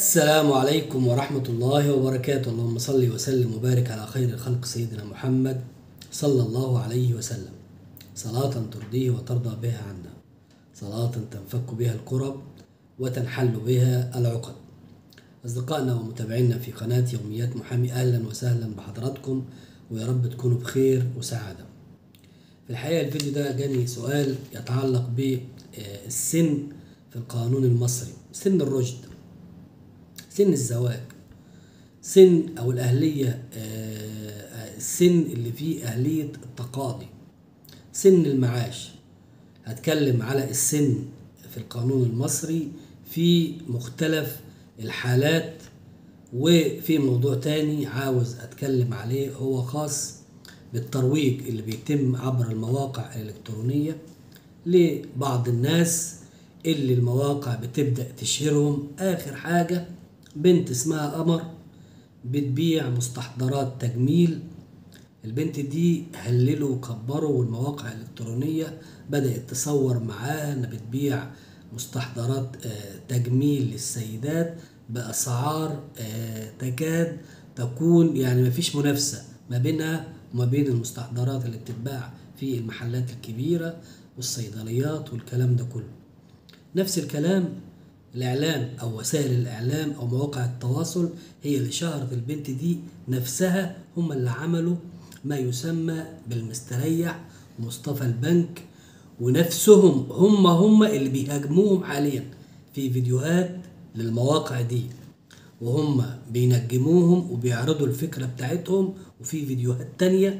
السلام عليكم ورحمة الله وبركاته اللهم صل وسلم وبارك على خير الخلق سيدنا محمد صلى الله عليه وسلم صلاة ترضيه وترضى بها عنا صلاة تنفك بها الكرب وتنحل بها العقد أصدقائنا ومتابعينا في قناة يوميات محامي أهلا وسهلا بحضراتكم ويا رب تكونوا بخير وسعادة في الحقيقة الفيديو ده جاني سؤال يتعلق بالسن في القانون المصري سن الرشد سن الزواج سن او الاهليه آه، السن اللي فيه اهليه التقاضي سن المعاش هتكلم على السن في القانون المصري في مختلف الحالات وفي موضوع تاني عاوز اتكلم عليه هو خاص بالترويج اللي بيتم عبر المواقع الالكترونيه لبعض الناس اللي المواقع بتبدا تشهرهم اخر حاجه بنت اسمها قمر بتبيع مستحضرات تجميل البنت دي هللوا وكبروا والمواقع الإلكترونية بدأت تصور معاها إنها بتبيع مستحضرات آه، تجميل للسيدات بأسعار آه، تكاد تكون يعني مفيش منافسة ما بينها وما بين المستحضرات اللي بتتباع في المحلات الكبيرة والصيدليات والكلام ده كله نفس الكلام الإعلام أو وسائل الإعلام أو مواقع التواصل هي اللي شهرت البنت دي نفسها هم اللي عملوا ما يسمى بالمستريح مصطفى البنك ونفسهم هم هم اللي بيهاجموهم حاليا في فيديوهات للمواقع دي وهم بينجموهم وبيعرضوا الفكرة بتاعتهم وفي فيديوهات تانية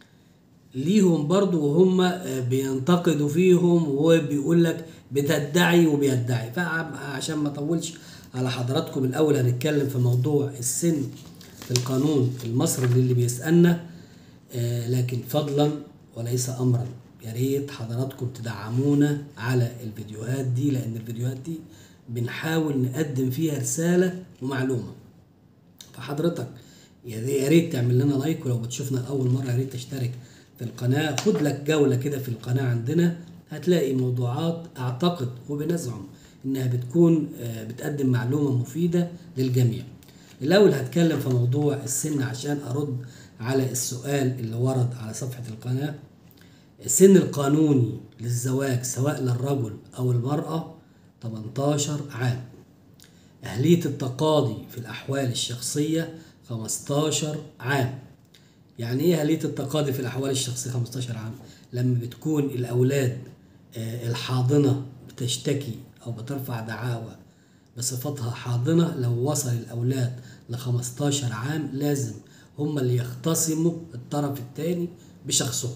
ليهم برضو وهم بينتقدوا فيهم وبيقول لك بتدعي وبيدعي فعشان ما اطولش على حضراتكم الاول هنتكلم في موضوع السن في القانون المصري للي بيسالنا آه، لكن فضلا وليس امرا يا ريت حضراتكم تدعمونا على الفيديوهات دي لان الفيديوهات دي بنحاول نقدم فيها رساله ومعلومه فحضرتك يا ريت تعمل لنا لايك ولو بتشوفنا لاول مره يا ريت تشترك في القناه خد لك جوله كده في القناه عندنا هتلاقي موضوعات اعتقد وبنزعم انها بتكون آه، بتقدم معلومه مفيده للجميع الاول هتكلم في موضوع السن عشان ارد على السؤال اللي ورد على صفحه القناه السن القانوني للزواج سواء للرجل او المراه 18 عام أهلية التقاضي في الأحوال الشخصية 15 عام يعني إيه أهلية التقاضي في الأحوال الشخصية 15 عام؟ لما بتكون الأولاد آه، الحاضنة بتشتكي أو بترفع دعاوى بصفتها حاضنة لو وصل الأولاد ل 15 عام لازم هم اللي يختصموا الطرف الثاني بشخصهم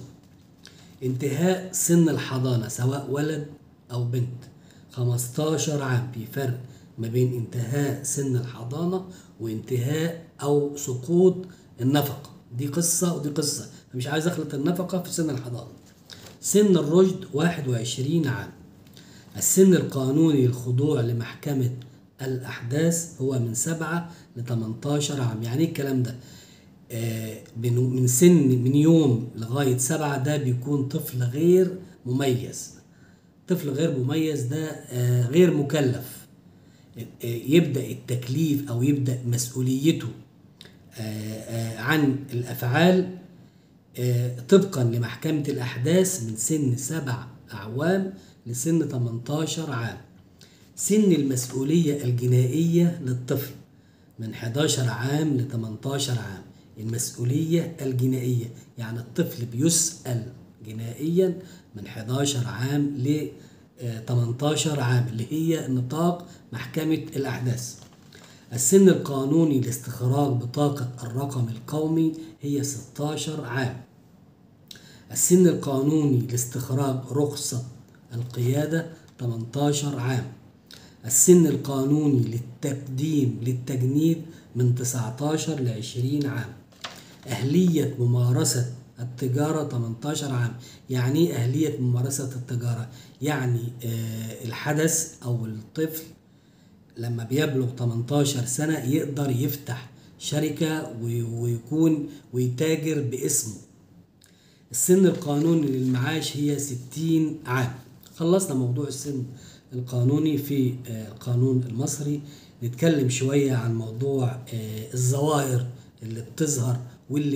انتهاء سن الحضانة سواء ولد أو بنت 15 عام في فرق ما بين انتهاء سن الحضانة وانتهاء أو سقوط النفقة دي قصة ودي قصة مش عايز أخلط النفقة في سن الحضانة سن الرشد 21 عام السن القانوني للخضوع لمحكمة الأحداث هو من 7 ل 18 عام يعني إيه الكلام ده آه، من من سن من يوم لغاية سبعة ده بيكون طفل غير مميز طفل غير مميز ده آه، غير مكلف آه، يبدأ التكليف أو يبدأ مسؤوليته آه، آه، عن الأفعال آه، طبقا لمحكمة الأحداث من سن سبع أعوام لسن 18 عام سن المسؤولية الجنائية للطفل من 11 عام ل 18 عام المسؤولية الجنائية يعني الطفل بيسأل جنائيا من 11 عام ل آه، 18 عام اللي هي نطاق محكمة الأحداث السن القانوني لاستخراج بطاقة الرقم القومي هي 16 عام السن القانوني لاستخراج رخصة القيادة 18 عام السن القانوني للتقديم للتجنيد من 19 ل 20 عام أهلية ممارسة التجارة 18 عام يعني ايه أهلية ممارسة التجارة يعني آه الحدث أو الطفل لما بيبلغ 18 سنة يقدر يفتح شركة وي- ويكون ويتاجر باسمه السن القانوني للمعاش هي 60 عام خلصنا موضوع السن القانوني في آه، القانون المصري نتكلم شوية عن موضوع آه، الظواهر اللي بتظهر واللي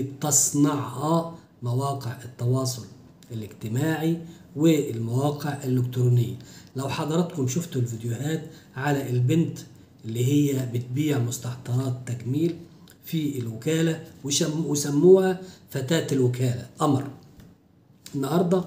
بتصنعها مواقع التواصل الاجتماعي والمواقع الإلكترونية لو حضراتكم شفتوا الفيديوهات على البنت اللي هي بتبيع مستحضرات تجميل في الوكالة وشم- وسموها فتاة الوكالة قمر النهارده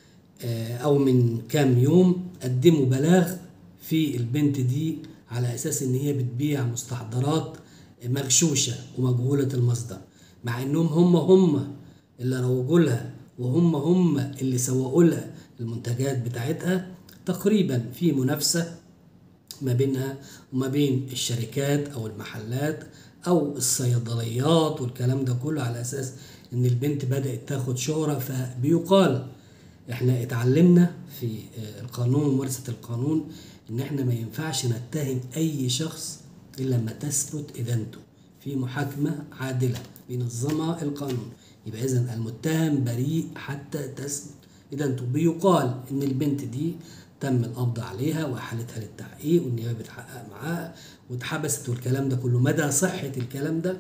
آه، او من كام يوم قدموا بلاغ في البنت دي على اساس ان هي بتبيع مستحضرات مغشوشه ومجهوله المصدر مع انهم هم هم اللي روجوا لها وهم هم اللي سوقوا لها المنتجات بتاعتها تقريبا في منافسه ما بينها وما بين الشركات او المحلات او الصيدليات والكلام ده كله على اساس ان البنت بدات تاخد شهره فبيقال احنا اتعلمنا في آه، القانون ممارسه القانون ان احنا ما ينفعش نتهم اي شخص الا لما تثبت ادانته في محاكمه عادله بينظمها القانون يبقى اذا المتهم بريء حتى تثبت ادانته بيقال ان البنت دي تم القبض عليها واحالتها للتحقيق والنيابه بتحقق معاها واتحبست والكلام ده كله مدى صحه الكلام ده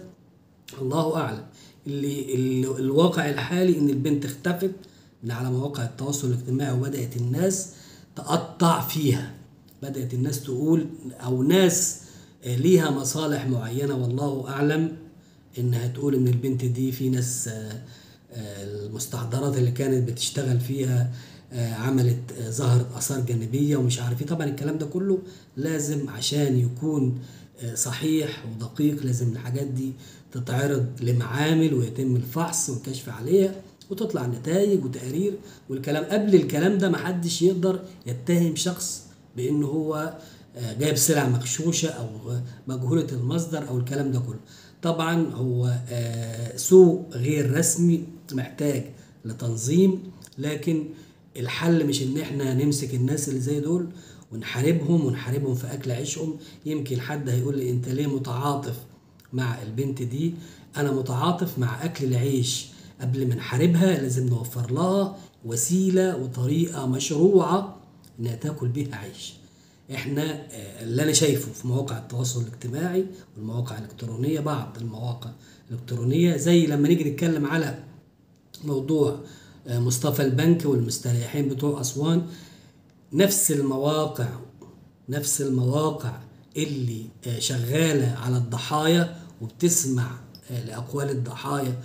الله اعلم اللي, اللي الواقع الحالي ان البنت اختفت من على مواقع التواصل الاجتماعي وبدات الناس تقطع فيها بدات الناس تقول او ناس آه، ليها مصالح معينه والله اعلم انها تقول ان البنت دي في ناس آه، آه، المستحضرات اللي كانت بتشتغل فيها آه، عملت آه، ظهرت اثار جانبيه ومش عارف ايه طبعا الكلام ده كله لازم عشان يكون آه، صحيح ودقيق لازم الحاجات دي تتعرض لمعامل ويتم الفحص والكشف عليها وتطلع نتائج وتقارير والكلام قبل الكلام ده محدش يقدر يتهم شخص بان هو آه، جايب سلع مغشوشه او مجهوله المصدر او الكلام ده كله طبعا هو آه، سوق غير رسمي محتاج لتنظيم لكن الحل مش ان احنا نمسك الناس اللي زي دول ونحاربهم ونحاربهم في اكل عيشهم يمكن حد هيقول لي انت ليه متعاطف مع البنت دي انا متعاطف مع اكل العيش قبل ما نحاربها لازم نوفر لها وسيله وطريقه مشروعه انها تاكل بيها عيش احنا آه، اللي انا شايفه في مواقع التواصل الاجتماعي والمواقع الالكترونيه بعض المواقع الالكترونيه زي لما نيجي نتكلم على موضوع آه، مصطفى البنك والمستريحين بتوع اسوان نفس المواقع نفس المواقع اللي آه، شغاله على الضحايا وبتسمع آه، لاقوال الضحايا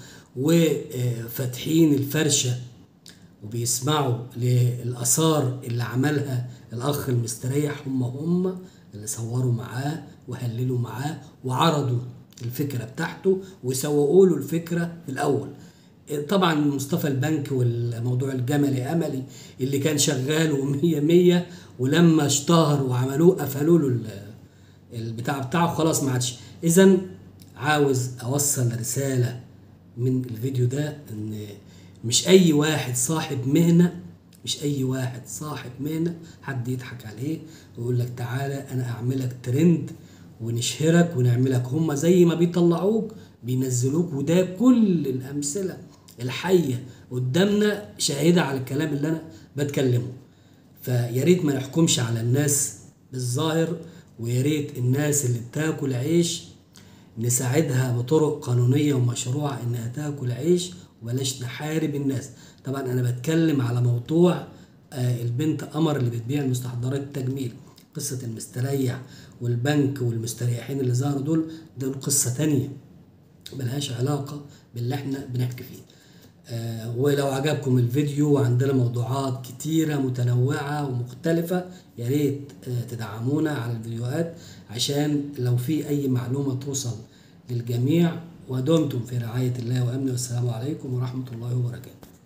وفاتحين الفرشه وبيسمعوا للآثار اللي عملها الأخ المستريح هم هم اللي صوروا معاه وهللوا معاه وعرضوا الفكرة بتاعته وسوقوا له الفكرة في الأول طبعا مصطفى البنك والموضوع الجملي أملي اللي كان شغال ومية مية ولما اشتهر وعملوه قفلوا له ال- البتاع بتاعه خلاص ما عادش إذا عاوز أوصل رسالة من الفيديو ده ان مش اي واحد صاحب مهنه مش اي واحد صاحب مهنه حد يضحك عليه ويقول لك تعالى انا اعملك ترند ونشهرك ونعملك هما زي ما بيطلعوك بينزلوك وده كل الامثله الحيه قدامنا شاهده على الكلام اللي انا بتكلمه فيا ريت ما نحكمش على الناس بالظاهر ويا ريت الناس اللي بتاكل عيش نساعدها بطرق قانونية ومشروعة إنها تاكل عيش وبلاش نحارب الناس طبعا أنا بتكلم على موضوع آه، البنت قمر اللي بتبيع المستحضرات التجميل قصة المستريح والبنك والمستريحين اللي ظهروا دول دول قصة تانية ملهاش علاقة باللي احنا بنحكي فيه آه، ولو عجبكم الفيديو وعندنا موضوعات كتيرة متنوعة ومختلفة يا ريت آه، تدعمونا على الفيديوهات عشان لو في أي معلومة توصل للجميع ودمتم في رعاية الله وأمنه والسلام عليكم ورحمة الله وبركاته